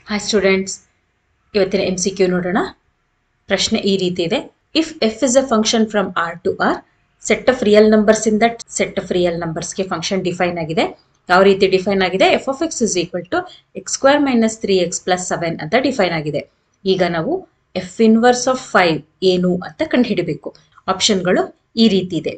hi students ಇವತ್ತಿನ M C Q ನೋಡೋಣ ಪ್ರಶ್ನೆ ಈ ರೀತಿ ಇದೆ if f is a function from R to R set of real numbers in that set of real ನಂಬರ್ಸ್ಗೆ function define ಆಗಿದೆ ಯಾವ ರೀತಿ ಡಿಫೈನ್ ಆಗಿದೆ f of x is equal to x square minus three x plus seven ಅಂತ define ಆಗಿದೆ ಈಗ ನಾವು f inverse of five ಏನು ಅಂತ ಕಂಡುಹಿಡಬೇಕು ಆಪ್ಷನ್ಗಳು ಈ ರೀತಿ ಇದೆ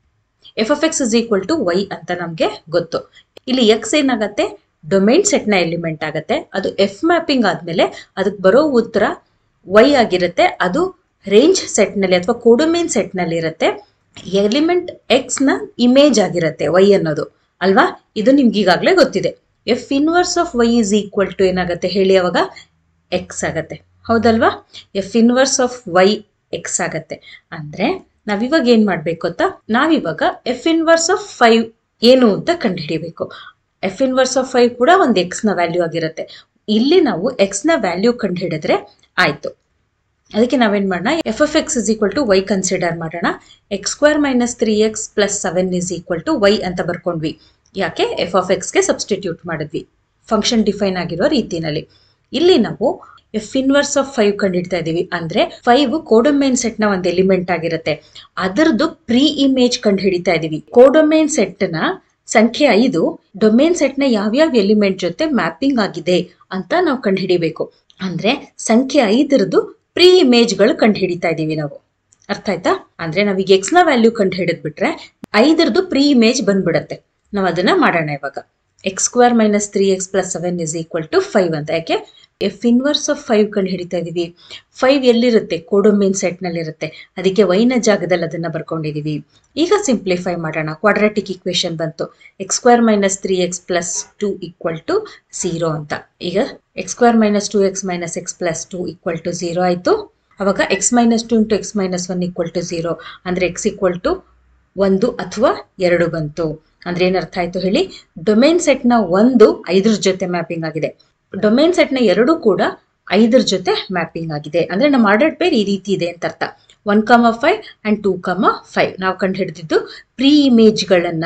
f of x is equal to y ಅಂತ ನಮಗೆ ಗೊತ್ತು ಇಲ್ಲಿ ಎಕ್ಸ್ ಏನಾಗತ್ತೆ ಡೊಮೈನ್ ಸೆಟ್ನ ಎಲಿಮೆಂಟ್ ಆಗುತ್ತೆ ಅದು ಎಫ್ ಮ್ಯಾಪಿಂಗ್ ಆದಮೇಲೆ ಅದಕ್ಕೆ ಬರೋ ಉತ್ತರ ವೈ ಆಗಿರುತ್ತೆ ಅದು ರೇಂಜ್ ಸೆಟ್ನಲ್ಲಿ ಅಥವಾ ಕೋಡೊಮೈನ್ ಸೆಟ್ನಲ್ಲಿ ಇರುತ್ತೆ ಎಲಿಮೆಂಟ್ ಎಕ್ಸ್ನ ಇಮೇಜ್ ಆಗಿರುತ್ತೆ ವೈ ಅನ್ನೋದು ಅಲ್ವಾ ಇದು ನಿಮ್ಗೆ ಈಗಾಗಲೇ ಗೊತ್ತಿದೆ f inverse of y is equal to ಏನಾಗುತ್ತೆ ಹೇಳಿ ಅವಾಗ ಎಕ್ಸ್ ಆಗತ್ತೆ ಹೌದಲ್ವಾ f inverse of y x ಆಗತ್ತೆ ಅಂದ್ರೆ ನಾವಿವಾಗ ಏನ್ ಮಾಡ್ಬೇಕು ಅಂತ ನಾವಿವಾಗ ಎಫ್ ಇನ್ವರ್ಸ್ ಆಫ್ ಫೈವ್ ಏನು ಅಂತ ಕಂಡುಹಿಡಿಬೇಕು ಎಫ್ ಇನ್ವರ್ಸ್ ಆಫ್ ಫೈವ್ ಕೂಡ ಒಂದು ಎಕ್ಸ್ ನ ವ್ಯಾಲ್ಯೂ ಆಗಿರುತ್ತೆ ಇಲ್ಲಿ ನಾವು ಎಕ್ಸ್ ನ ವ್ಯಾಲ್ಯೂ ಕಂಡುಹಿಡಿದ್ರೆ ಆಯ್ತು ಅದಕ್ಕೆ ನಾವೇನ್ ಮಾಡೋಣ f f x is equal to y consider ಮಾಡೋಣ x square minus three x plus seven is equal to y ಅಂತ ಬರ್ಕೊಂಡ್ವಿ ಯಾಕೆ ಎಫ್ ಆಫ್ ಎಕ್ಸ್ಗೆ ಸಬ್ಸ್ಟಿಟ್ಯೂಟ್ ಮಾಡಿದ್ವಿ ಫಂಕ್ಷನ್ ಡಿಫೈನ್ ಆಗಿರೋ ರೀತಿನಲ್ಲಿ ಇಲ್ಲಿ ನಾವು ಎಫ್ ಇನ್ವರ್ಸ್ ಆಫ್ ಫೈವ್ ಕಂಡಿಡ್ತಾ ಇದೀವಿ ಅಂದ್ರೆ ಫೈವ್ ಕೋಡೊಮೈನ್ ಸೆಟ್ ನ ಒಂದು ಎಲಿಮೆಂಟ್ ಆಗಿರುತ್ತೆ ಅದರದ್ದು ಪ್ರೀ ಇಮೇಜ್ ಕಂಡು ಹಿಡಿತಾ ಇದೀವಿ ಕೋಡೊಮೈನ್ ಸೆಟ್ ನ ಸಂಖ್ಯೆ ಐದು ಡೊಮೇನ್ ಸೆಟ್ ನ ಯಾವ್ಯಾವ ಎಲಿಮೆಂಟ್ ಜೊತೆ ಮ್ಯಾಪಿಂಗ್ ಆಗಿದೆ ಅಂತ ನಾವು ಕಂಡು ಹಿಡಿಬೇಕು ಅಂದ್ರೆ ಸಂಖ್ಯೆ ಐದರದ್ದು ಪ್ರೀ ಇಮೇಜ್ಗಳು ಕಂಡು ಹಿಡಿತಾ ಇದೀವಿ ನಾವು ಅರ್ಥ ಆಯ್ತಾ ಅಂದ್ರೆ ನಾವೀಗ ಎಕ್ಸ್ ನ ವ್ಯಾಲ್ಯೂ ಕಂಡು ಹಿಡಿದ್ಬಿಟ್ರೆ ಐದರದ್ದು ಪ್ರೀ ಇಮೇಜ್ ಬಂದ್ಬಿಡತ್ತೆ ನಾವು ಅದನ್ನ ಮಾಡೋಣ ಇವಾಗ x square minus three x plus seven is equal to five ಅಂತ ಯಾಕೆ ಎಫ್ ಇನ್ವರ್ಸ್ ಆಫ್ ಫೈವ್ ಕಂಡು ಹಿಡಿತಾ ಇದೀವಿ ಫೈವ್ ಎಲ್ಲಿರುತ್ತೆ ಕೋಡೊಮೈನ್ ಸೆಟ್ ನಲ್ಲಿ ಇರುತ್ತೆ ಅದಕ್ಕೆ ವೈನ ಜಾಗದಲ್ಲಿ ಅದನ್ನ ಬರ್ಕೊಂಡಿದೀವಿ ಈಗ ಸಿಂಪ್ಲಿಫೈ ಮಾಡೋಣ ಕ್ವಾಡ್ರಾಟಿಕ್ ಇಕ್ವೇಶನ್ ಬಂತು x square minus three x plus two equal to zero ಅಂತ ಈಗ x square minus two x minus x plus two equal to zero ಆಯ್ತು ಅವಾಗ x minus two into x minus one equal to zero ಅಂದ್ರೆ x equal to ಒಂದು ಅಥವಾ ಎರಡು ಬಂತು ಅಂದ್ರೆ ಏನರ್ಥ ಆಯ್ತು ಹೇಳಿ ಡೊಮೇನ್ ಸೆಟ್ ನ ಒಂದು ಐದರ ಜೊತೆ ಮ್ಯಾಪಿಂಗ್ ಆಗಿದೆ ಡೊಮೇನ್ ಸೆಟ್ ನ ಎರಡು ಕೂಡ ಐದರ ಜೊತೆ ಮ್ಯಾಪಿಂಗ್ ಆಗಿದೆ ಅಂದ್ರೆ ನಮ್ಮ ಆರ್ಡರ್ ಪೇರ್ ಈ ರೀತಿ ಇದೆ ಅಂತ ಅರ್ಥ one comma five and two comma five ನಾವು ಕಂಡು ಹಿಡಿದಿದ್ದು ಪ್ರೀ ಇಮೇಜ್ಗಳನ್ನ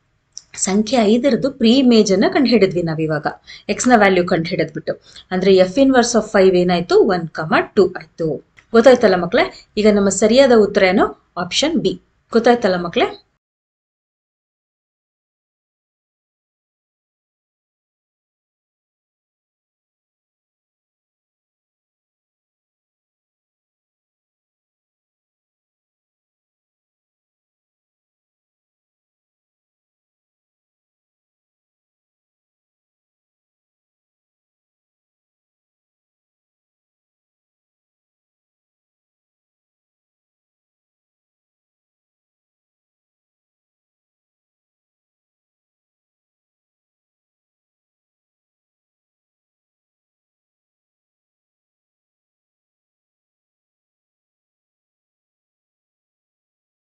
ಸಂಖ್ಯೆ ಐದರದ್ದು ಪ್ರೀ ಇಮೇಜ್ ಅನ್ನ ಕಂಡು ಹಿಡಿದ್ವಿ ನಾವಿವಾಗ ಎಕ್ಸ್ ನ ವ್ಯಾಲ್ಯೂ ಕಂಡು ಹಿಡಿದ್ಬಿಟ್ಟು ಅಂದ್ರೆ ಎಫ್ ಇನ್ವರ್ಸ್ ಆಫ್ ಫೈವ್ ಏನಾಯ್ತು ಒನ್ ಕಮ ಟೂ ಆಯ್ತು ಗೊತ್ತಾಯ್ತಲ್ಲ ಮಕ್ಕಳೇ ಈಗ ನಮ್ಮ ಸರಿಯಾದ ಉತ್ತರ ಏನು ಆಪ್ಷನ್ ಬಿ ಗೊತ್ತಾಯ್ತಲ್ಲ ಮಕ್ಕಳೇ